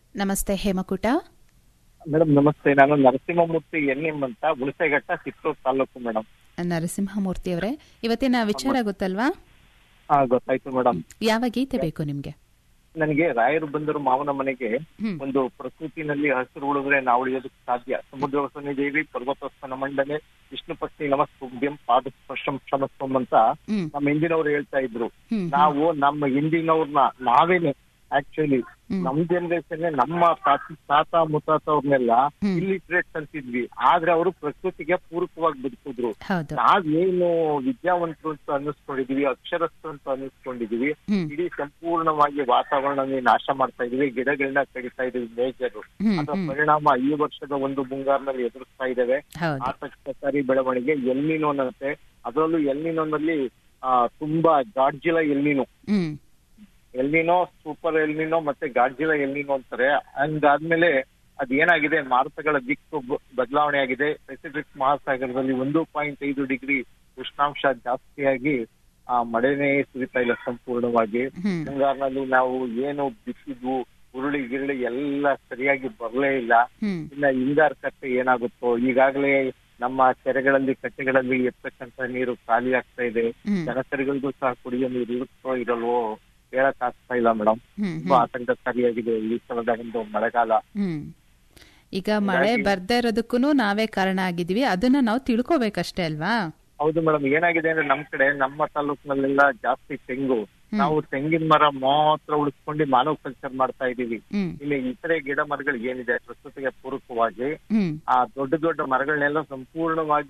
ನಮಸ್ತೆ ಹೇಮಕೂಟ ಮೇಡಮ್ ನಮಸ್ತೆ ನಾನು ನರಸಿಂಹಮೂರ್ತಿ ಎನ್ ಎಂ ಅಂತ ಹುಣಸೆಘಟ್ಟ ಚಿತ್ತೂರು ತಾಲೂಕು ಮೇಡಮ್ ನರಸಿಂಹಮೂರ್ತಿ ಅವರೇ ಇವತ್ತಿನ ವಿಚಾರ ಗೊತ್ತಲ್ವಾ ಹಾ ಗೊತ್ತಾಯ್ತು ಮೇಡಮ್ ಯಾವ ಗೀತೆ ಬೇಕು ನಿಮ್ಗೆ ನನಗೆ ರಾಯರು ಬಂದರು ಮಾವನ ಮನೆಗೆ ಹ್ಮ್. ಒಂದು ಪ್ರಕೃತಿನಲ್ಲಿ ಹಸಿರು ಉಳಿದ್ರೆ ನಾವು ಉಳಿಯೋದಕ್ಕೆ ಸಾಧ್ಯ ಸಮುದ್ರ ವಸನಿ ದೇವಿ ಪರ್ವತೋತ್ಸನ ಮಂಡನೆ ವಿಷ್ಣು ಪತ್ನಿ ನಮಸ್ಕುಭ್ಯಂ ಪಾದ ಸ್ಪರ್ಶಂ ಕ್ಷಮಸ್ವಂ ಅಂತ ಹ್ಮ್ ನಮ್ಮ ಹಿಂದಿನವ್ರು ಹೇಳ್ತಾ ಇದ್ರು ಹ್ಮ್ ನಾವು ನಮ್ಮ ಹಿಂದಿನವ್ರನ್ನ ನಾವೇನೆ ಆಕ್ಚುಲಿ ಹ್ಮ್. ನಮ್ ಜನರೇಷನ್ ನಮ್ಮ ತಾತ ತಾತ ಮುತ್ತಾತ ಅವ್ರನ್ನೆಲ್ಲ ಹ್ಮ್. ಇಲ್ಲಿಟ್ರೇಟ್ಸ್ ಅಂತಿದ್ವಿ ಆದ್ರೆ ಅವರು ಪ್ರಕೃತಿಗೆ ಪೂರಕವಾಗಿ ಬದುಕಿದ್ರು ಹೌದು ನಾವೇನು ವಿದ್ಯಾವಂತರು ಅಂತ ಅನ್ನಿಸ್ಕೊಂಡಿದೀವಿ ಅಕ್ಷರಸ್ಥರು ಅಂತ ಅನ್ನಿಸ್ಕೊಂಡಿದೀವಿ ಹ್ಮ್ ಇಡೀ ಸಂಪೂರ್ಣವಾಗಿ ವಾತಾವರಣ ನಾಶ ಮಾಡ್ತಾ ಇದೀವಿ ಗಿಡಗಳನ್ನ ಕಡಿತಾ ಇದೀವಿ ನೇಚರ್ ಹ್ಮ್ ಅದರ ಹ್ಮ್ ಪರಿಣಾಮ ಈ ವರ್ಷದ ಒಂದು ಮುಂಗಾರಿನಲ್ಲಿ ಎದುರಿಸ್ತಾ ಇದ್ದೇವೆ ಹೌದು ಆತಂಕಕಾರಿ ಬೆಳವಣಿಗೆ ಎಲ್ನಿನೋನಂತೆ ಅದರಲ್ಲೂ ಎಲ್ನಿನೋನಲ್ಲಿ ಆ ತುಂಬಾ Godzilla El Nino hmm El Nino super El Nino ಮತ್ತೆ ಗಾಡ್ಜಿಲ ಎಲ್ನಿನೋ ಅಂತಾರೆ ಹಂಗಾದ್ಮೇಲೆ ಅದ್ ಏನಾಗಿದೆ ಮಾರುತಗಳ ದಿಕ್ಕು ಬ- ಬದಲಾವಣೆ ಆಗಿದೆ ಪೆಸಿಫಿಕ್ ಮಹಾಸಾಗರದಲ್ಲಿ ಒಂದು ಪಾಯಿಂಟ್ ಐದು ಡಿಗ್ರಿ ಉಷ್ಣಾಂಶ ಜಾಸ್ತಿಯಾಗಿ ಆ ಮಳೆನೇ ಸುರಿತಾ ಇಲ್ಲ ಸಂಪೂರ್ಣವಾಗಿ ಹ್ಮ್ ಮುಂಗಾರಿನಲ್ಲಿ ನಾವು ಏನು ಬಿಸಿದ್ವು ಉರುಳಿ ಗಿರುಳಿ ಎಲ್ಲ ಸರಿಯಾಗಿ ಬರಲೇ ಇಲ್ಲ ಹ್ಮ್ ಇನ್ನ ಹಿಂಗಾರ ಕಟ್ಟೆ ಏನಾಗುತ್ತೋ ಈಗಾಗಲೇ ನಮ್ಮ ಕೆರೆಗಳಲ್ಲಿ ಕಟ್ಟೆಗಳಲ್ಲಿ ಇರ್ತಕ್ಕಂತ ನೀರು ಖಾಲಿ ಆಗ್ತಾ ಇದೆ ಹ್ಮ್ ಜನಸರಿಗಳಿಗೂ ಸಹ ಕುಡಿಯೋ ನೀರು ಇರುತ್ತೋ ಇರಲ್ವೋ ಹೇಳಕ್ ಆಗ್ತಾ ಇಲ್ಲ ಮೇಡಮ್ ಹ್ಮ್ ತುಂಬಾ ಆತಂಕಕಾರಿಯಾಗಿದೆ ಈ ಸಲದ ಒಂದು ಮಳೆಗಾಲ ಹ್ಮ್ ಈಗ ಮಳೆ ಬರ್ದೇ ಇರೋದಕ್ಕೂ ನಾವೇ ಕಾರಣ ಆಗಿದೀವಿ ಅದನ್ನ ನಾವು ತಿಳ್ಕೊಬೇಕಷ್ಟೇ ಅಲ್ವಾ ಹೌದು ಮೇಡಮ್ ಏನಾಗಿದೆ ಅಂದ್ರೆ ನಮ್ ಕಡೆ ನಮ್ಮ ತಾಲೂಕಿನಲ್ಲೆಲ್ಲ ಜಾಸ್ತಿ ತೆಂಗು ನಾವು ತೆಂಗಿನ ಮರ ಮಾತ್ರ ಉಳಿಸ್ಕೊಂಡು ಮಾನವ ಕಲ್ಚರ್ ಮಾಡ್ತಾ ಇದೀವಿ ಹ್ಮ್ ಇಲ್ಲಿ ಇತರೆ ಗಿಡ ಮರಗಳು ಏನಿದೆ ಪ್ರಕೃತಿಗೆ ಪೂರಕವಾಗಿ ಹ್ಮ್ ಆ ದೊಡ್ಡ ದೊಡ್ಡ ಮರಗಳನ್ನೆಲ್ಲ ಸಂಪೂರ್ಣವಾಗಿ